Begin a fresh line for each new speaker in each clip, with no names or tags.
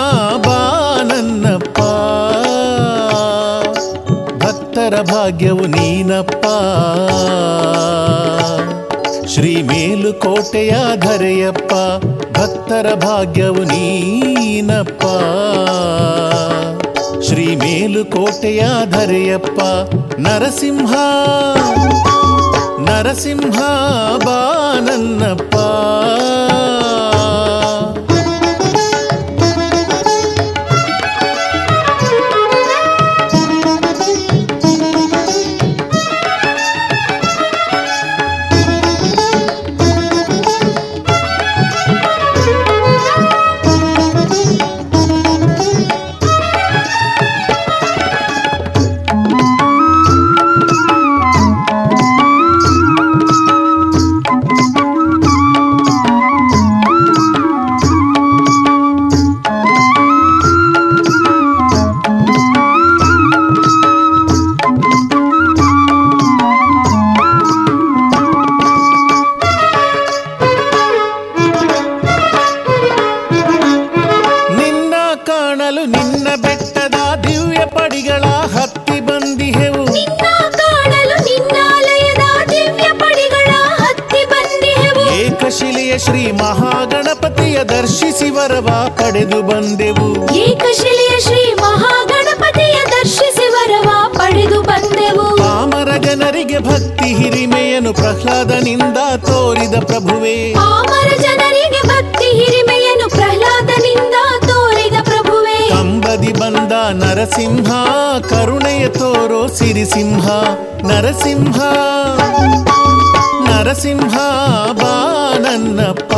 ಬಾನನ್ನಪ್ಪ ಭಕ್ತರ ಭಾಗ್ಯವು ನೀನಪ್ಪ ಶ್ರೀ ಮೇಲುಕೋಟೆಯ ಧರೆಯಪ್ಪ ಭಕ್ತರ ಭಾಗ್ಯವು ನೀನಪ್ಪ ಶ್ರೀ ಮೇಲುಕೋಟೆಯ ಧರೆಯಪ್ಪ ನರಸಿಂಹ ನರಸಿಂಹ ಬಾನನ್ನಪ್ಪ ನಿನ್ನ ಕಾಣಲು ನಿನ್ನ ಬೆಟ್ಟದ ದಿವ್ಯ ಪಡಿಗಳ ಹತ್ತಿ ಬಂದಿಹೆವು
ನಿನ್ನ ಕಾಣಲು ನಿನ್ನಾಲಯದ ದಿವ್ಯ ಪಡಿಗಳ ಹತ್ತಿ ಬಂದಿಹೆವು
ಏಕಶಿಲೆಯ ಶ್ರೀ ಮಹಾಗಣಪತಿಯ ದರ್ಶಿಸಿ ವರವ ಪಡೆದು ಬಂದೆವು
ಏಕಶಿಲೆಯ ಶ್ರೀ ಮಹಾಗಣಪತಿಯ ದರ್ಶಿಸಿ ವರವ ಪಡೆದು ಬಂದೆವು
ಪಾಮರ ಜನರಿಗೆ ಭಕ್ತಿ ಹಿರಿಮೆಯನ್ನು ಪ್ರಹ್ಲಾದನಿಂದ ತೋರಿದ ಪ್ರಭುವೇ
ಪಾಮರ ಜನರಿಗೆ ಭಕ್ತಿ ಹಿರಿಮೆಯನ್ನು ಪ್ರಹ್ಲಾದನಿಂದ ತೋರಿದ ಪ್ರಭುವೇ
ಕಂಬದಿ ಬಂದ ನರಸಿಂಹ ಕರುಣೆಯ ತೋರೋ ಸಿರಿಸಿಂಹ ನರಸಿಂಹ ನರಸಿಂಹ ಬಾನನ್ನಪ್ಪ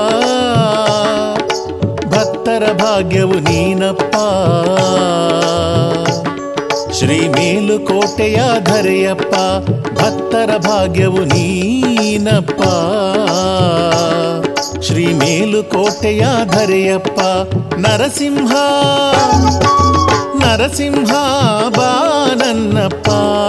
ಭಕ್ತರ ಭಾಗ್ಯವು ನೀನಪ್ಪ ಶ್ರೀ ಮೇಲುಕೋಟೆಯ ಧರೆಯಪ್ಪ ಭಕ್ತರ ಭಾಗ್ಯವು ನೀನಪ್ಪ ಶ್ರೀ ಮೇಲುಕೋಟೆಯ ಧರೆಯಪ್ಪ ನರಸಿಂಹ ನರಸಿಂಹ ಬಾನನ್ನಪ್ಪ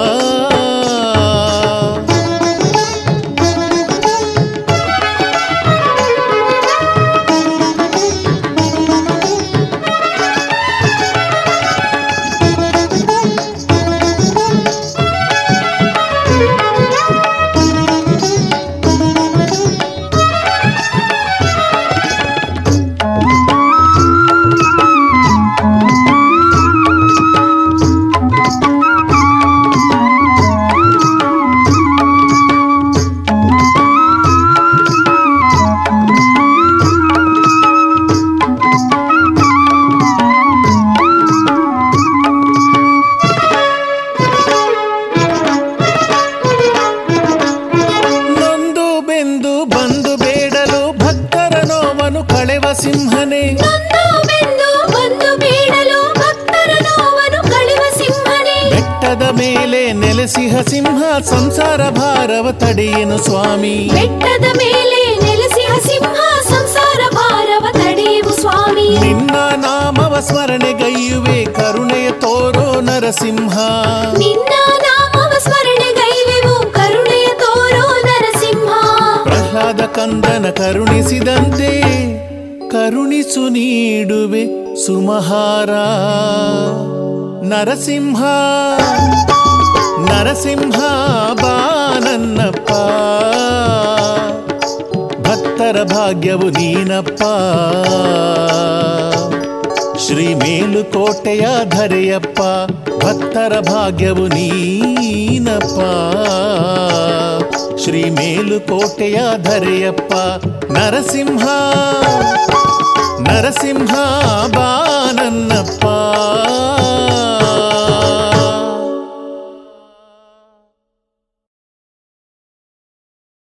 ನೊಂದು ಬೆಂದು ಬಂದು ಬೇಡಲು ಭಕ್ತರ ನೋವನು ಕಳೆವ ಸಿಂಹನೇ
ನೊಂದು ಬೆಂದು ಬಂದು ಬೇಡಲು ಭಕ್ತರ ನೋವನ್ನು ಕಳೆವ ಸಿಂಹನೇ
ಬೆಟ್ಟದ ಮೇಲೆ ನೆಲೆಸಿಹ ಸಿಂಹ ಸಂಸಾರ ಭಾರವ ತಡೆಯನು ಸ್ವಾಮಿ
ಬೆಟ್ಟದ ಮೇಲೆ ನೆಲೆಸಿಹ ಸಿಂಹ ಸಂಸಾರ ಭಾರವ ತಡೆಯುವು ಸ್ವಾಮಿ
ನಿನ್ನ ನಾಮವ ಸ್ಮರಣೆಗೈಯುವೆ ಕರುಣೆಯ ತೋರೋ ನರಸಿಂಹ
ನಿನ್ನ ನಾಮವ ಸ್ಮರಣೆಗೈವೆವು ಕರುಣೆಯ ತೋರೋ ನರಸಿಂಹ
ಪ್ರಹ್ಲಾದ ಕಂದನ ಕರುಣಿಸಿದಂತೆ ಕರುಣಿಸು ನೀಡುವೆ ಸುಮಹಾರ ನರಸಿಂಹ ನರಸಿಂಹ ಬಾನನ್ನಪ್ಪ ಭಕ್ತರ ಭಾಗ್ಯವು ನೀನಪ್ಪ ಶ್ರೀ ಮೇಲುಕೋಟೆಯ ಧರೆಯಪ್ಪ ಭಕ್ತರ ಭಾಗ್ಯವು ನೀನಪ್ಪ ಶ್ರೀ ಮೇಲುಕೋಟೆಯ ಧರೆಯಪ್ಪ ನರಸಿಂಹ ನರಸಿಂಹ ಬಾನನ್ನಪ್ಪ